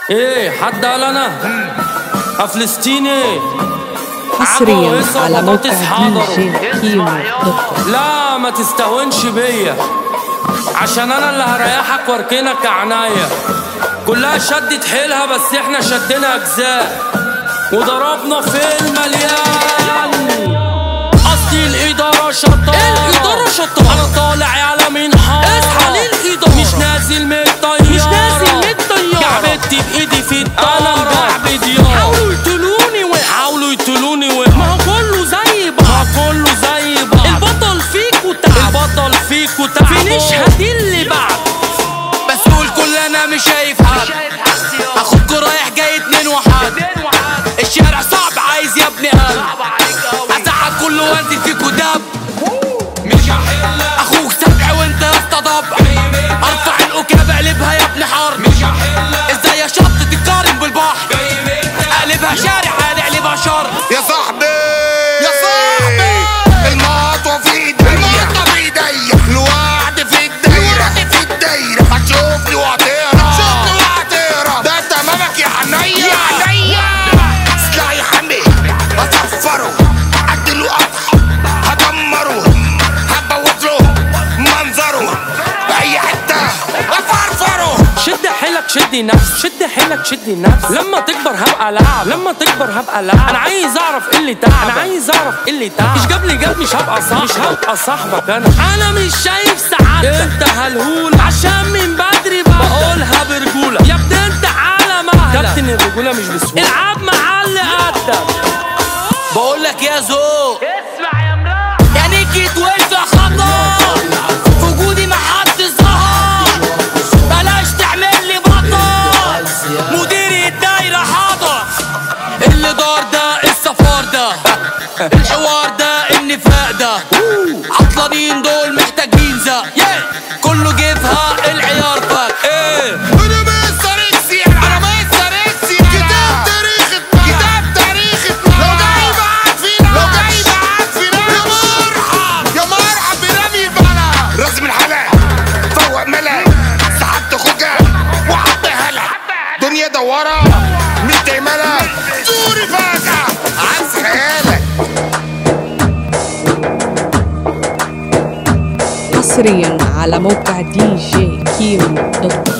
ايه حد قال انا فلسطيني حصريا على موقع بطاطس دي حضروا. جي كيمو دوت كوم لا ما تستهونش بيا عشان انا اللي هريحك واركنك عناية كلها شدت حيلها بس احنا شدنا اجزاء وضربنا في المليان اصلي الاداره شطار الاداره شطار انا طالع على منحار اصحى للاداره مش نازل من الطياره مش نازل من الطياره جعبتي بايدي في الطياره انا بعبد يارا حاولوا يقتلوني وقع حاولوا يقتلوني وقع ما هو كله زي بعض ما هو كله زي بعض البطل فيك وتعب البطل فيك وتعب فينيش هدي بعد بس قول كل انا مش شايف حد اخوك رايح جاي اتنين وحد الشارع صعب عايز يا ابني قلب ازعل كله وانزل فيكوا دب مش هحل اخوك سبع وانت يا اسطى ضبع ارفع الأوكاب اقلبها يا ابني حرب مش هحل ازاي يا شط تتقارن بالبحر اقلبها شارع هنقلبها شر يا صاحبي يا صاحبي المطوة في ايديا المطوة في ايديا الوعد في الدايرة في الدايرة هتشوفني وهتقرا شوفني وهتقرا ده انت امامك يا حنية يا حنية سلاح يحمي هصفره اديله قطع هدمره هبوظ له منظره بأي حتة افرفره شد حيلك شدي نفس شد حيلك شدي نفس لما تكبر هبقى لاعب لما تكبر هبقى لاعب انا عايز اعرف ايه اللي تعب انا عايز اعرف ايه اللي تعب مش جاب لي جاب مش هبقى صاحبك مش هبقى صاحبك انا انا مش شايف سعادتك انت هلهول عشان من بدري بقى بقولها برجوله يا ابني انت على مهلك كابتن الرجوله مش بسهوله العب مع اللي قدك بقول لك يا ذوق اسمع يا مراح يا نيكي توقف خطر في وجودي ما حد ظهر بلاش تعمل لي بطل مدير الدايره حاضر اللي دار ده السفار ده الحوار ده النفاق ده عطلانين دول محتاجين زق كله جيبها العيار فك ايه انا مش طريق سير انا مش طريق سير كتاب تاريخ كتاب تاريخ لو جاي معاك فينا لو جاي معاك فينا يا مرحب يا مرحب برمي البلا رسم الحلا فوق ملا سحبت خوجة وعبي هلا دنيا دوارة مش دايمالة دوري فاكهة عكس خيالك حصريا على موقع دي جي كيمو دوت كوم